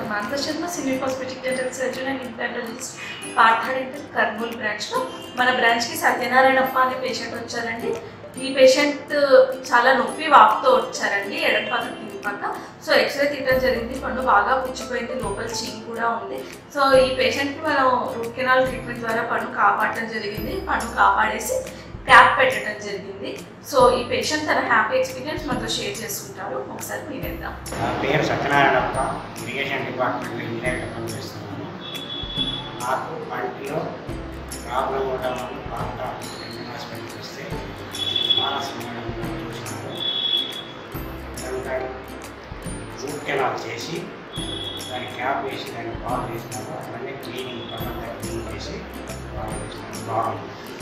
Manasa Sharma senior cosmetic dental surgeon and implantologist Partha dental Kurnool బ్రాంచ్లో మన బ్రాంచ్కి సత్యనారాయణప్ప అనే పేషెంట్ వచ్చారండి ఈ పేషెంట్ చాలా నొప్పి వాపుతో వచ్చారండి ఎడమ పక్క కింది పక్క సో ఎక్స్రే తీయడం జరిగింది పన్ను బాగా పుచ్చిపోయింది లోపల చీమ్ కూడా ఉంది సో ఈ పేషెంట్కి మనం రూట్ కెనాల్ ట్రీట్మెంట్ ద్వారా పన్ను కాపాడటం జరిగింది పన్ను కాపాడేసి క్యాప్ పెట్టడం జరిగింది సో ఈ పేషెంట్ తన హ్యాపీ ఎక్స్పీరియన్స్ మనతో షేర్ చేసుకుంటారు ఒకసారి వినేద్దాం నా పేరు సత్యనారాయణప్ప ఇరిగేషన్ డిపార్ట్మెంట్లో ఇంజనీర్గా పనిచేస్తున్నాను నాకు పంటిలో ప్రాబ్లం ఉండడం వల్ల పాత హాస్పిటల్కి వస్తే మానస మేడం గారు చూసినారు కనుక రూట్ కెనాల్ చేసి దాన్ని క్యాప్ వేసి దాన్ని బాగు చేసినారు అట్లనే క్లీనింగ్ పనులంతా క్లీన్ చేసి బాగు చేసినారు బాగుంది